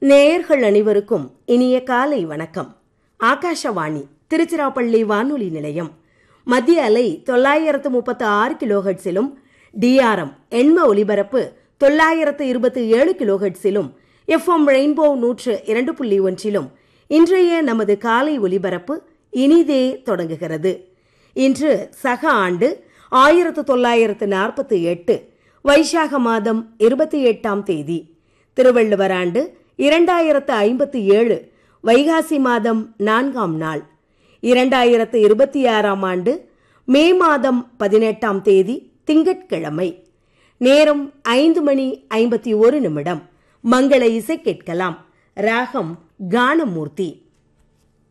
நேயர்கள் அனைவருக்கும் இனிய காலை வணக்கம் ஆகாஷவாணி திருச்சிராப்பள்ளி வானொலி நிலையம் மத்திய அலை தொள்ளாயிரத்து முப்பத்து ஆறு கிலோஹெட்ஸிலும் டிஆர்எம் எண்ம ஒலிபரப்பு தொள்ளாயிரத்து இருபத்தி ஏழு கிலோஹெட்ஸிலும் எஃப்எம் ரெயின்போ நூற்று இரண்டு புள்ளி ஒன்றிலும் இன்றைய நமது காலை ஒலிபரப்பு இனிதே தொடங்குகிறது இன்று சக ஆண்டு ஆயிரத்து தொள்ளாயிரத்து நாற்பத்தி எட்டு வைசாக மாதம் இருபத்தி எட்டாம் தேதி திருவள்ளுவர் ஆண்டு இரண்டாயிரத்து ஐம்பத்தி ஏழு வைகாசி மாதம் நான்காம் நாள் இரண்டாயிரத்து இருபத்தி ஆறாம் ஆண்டு மே மாதம் பதினெட்டாம் தேதி திங்கட்கிழமை நேரம் ஐந்து மணி ஐம்பத்தி ஒரு நிமிடம் மங்கள இசை கேட்கலாம் ராகம் கானமூர்த்தி